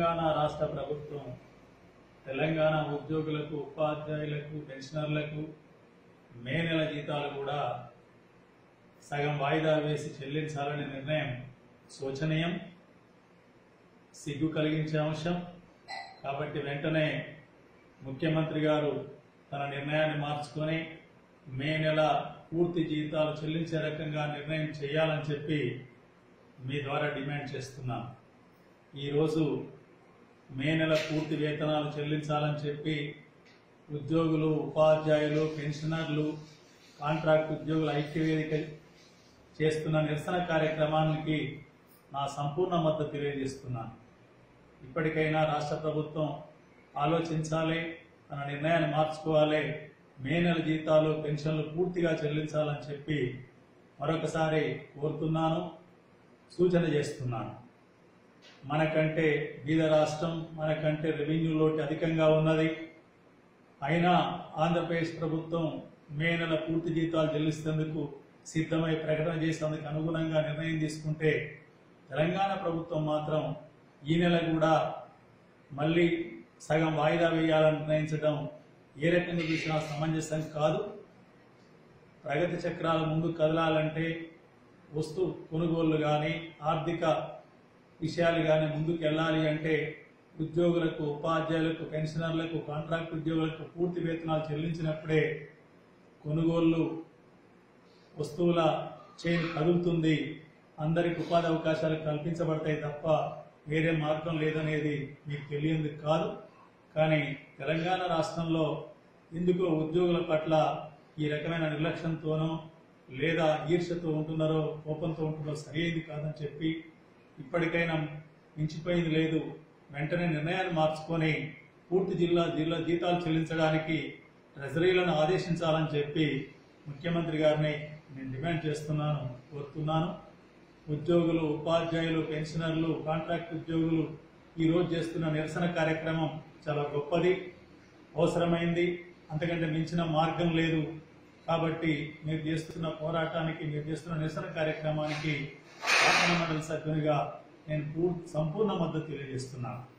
తెలంగాణ రాష్ట్ర ప్రభుత్వం తెలంగాణ ఉద్యోగులకు ఉపాధ్యాయులకు పెన్షనర్లకు మే నెల జీతాలు కూడా సగం వాయిదా వేసి చెల్లించాలనే నిర్ణయం శోచనీయం సిగ్గు కలిగించే అంశం కాబట్టి వెంటనే ముఖ్యమంత్రి గారు తన నిర్ణయాన్ని మార్చుకొని మే నెల పూర్తి జీతాలు చెల్లించే రకంగా నిర్ణయం చేయాలని చెప్పి మీ ద్వారా డిమాండ్ చేస్తున్నాం ఈరోజు మే నెల పూర్తి వేతనాలు చెల్లించాలని చెప్పి ఉద్యోగులు ఉపాధ్యాయులు పెన్షనర్లు కాంట్రాక్ట్ ఉద్యోగుల ఐక్యవేదిక చేస్తున్న నిరసన కార్యక్రమానికి నా సంపూర్ణ మద్దతు తెలియజేస్తున్నాను ఇప్పటికైనా రాష్ట్ర ప్రభుత్వం ఆలోచించాలి తన నిర్ణయాన్ని మార్చుకోవాలి మే నెల జీతాలు పెన్షన్లు పూర్తిగా చెల్లించాలని చెప్పి మరొకసారి కోరుతున్నాను సూచన చేస్తున్నాను మనకంటే బీద రాష్ట్రం మనకంటే రెవెన్యూ లోటు అధికంగా ఉన్నది అయినా ఆంధ్రప్రదేశ్ ప్రభుత్వం మే నెల పూర్తి జీతాలు చెల్లిస్తేందుకు సిద్ధమై ప్రకటన చేసేందుకు అనుగుణంగా నిర్ణయం తీసుకుంటే తెలంగాణ ప్రభుత్వం మాత్రం ఈ నెల కూడా మళ్ళీ సగం వాయిదా వేయాలని నిర్ణయించడం ఏ రకంగా చూసినా సమంజసం కాదు ప్రగతి చక్రాల ముందు కదలాలంటే వస్తు కొనుగోళ్లు కానీ ఆర్థిక విషయాలు కానీ ముందుకు వెళ్ళాలి అంటే ఉద్యోగులకు ఉపాధ్యాయులకు పెన్షనర్లకు కాంట్రాక్ట్ ఉద్యోగులకు పూర్తి వేతనాలు చెల్లించినప్పుడే కొనుగోళ్లు వస్తువుల చైన్ కదులుతుంది అందరికి ఉపాధి అవకాశాలు కల్పించబడతాయి తప్ప వేరే మార్గం లేదనేది మీకు తెలియంది కాదు కానీ తెలంగాణ రాష్ట్రంలో ఎందుకో ఉద్యోగుల పట్ల ఈ రకమైన నిర్లక్ష్యంతోనో లేదా ఈర్ష్యతో ఉంటున్నారో కోపంతో ఉంటున్నారో సరైనది కాదని చెప్పి ఇప్పటికైనా మించిపోయింది లేదు వెంటనే నిర్ణయాన్ని మార్చుకొని పూర్తి జిల్లా జిల్లా జీతాలు చెల్లించడానికి ట్రెజరీలను ఆదేశించాలని చెప్పి ముఖ్యమంత్రి గారిని నేను డిమాండ్ చేస్తున్నాను కోరుతున్నాను ఉద్యోగులు ఉపాధ్యాయులు పెన్షనర్లు కాంట్రాక్ట్ ఉద్యోగులు ఈ రోజు చేస్తున్న నిరసన కార్యక్రమం చాలా గొప్పది అవసరమైంది అంతకంటే మించిన మార్గం లేదు కాబట్టి మీరు చేస్తున్న పోరాటానికి మీరు చేస్తున్న నిరసన కార్యక్రమానికి శాసన మండలి సభ్యునిగా నేను పూర్- సంపూర్ణ మద్దతు తెలియజేస్తున్నాను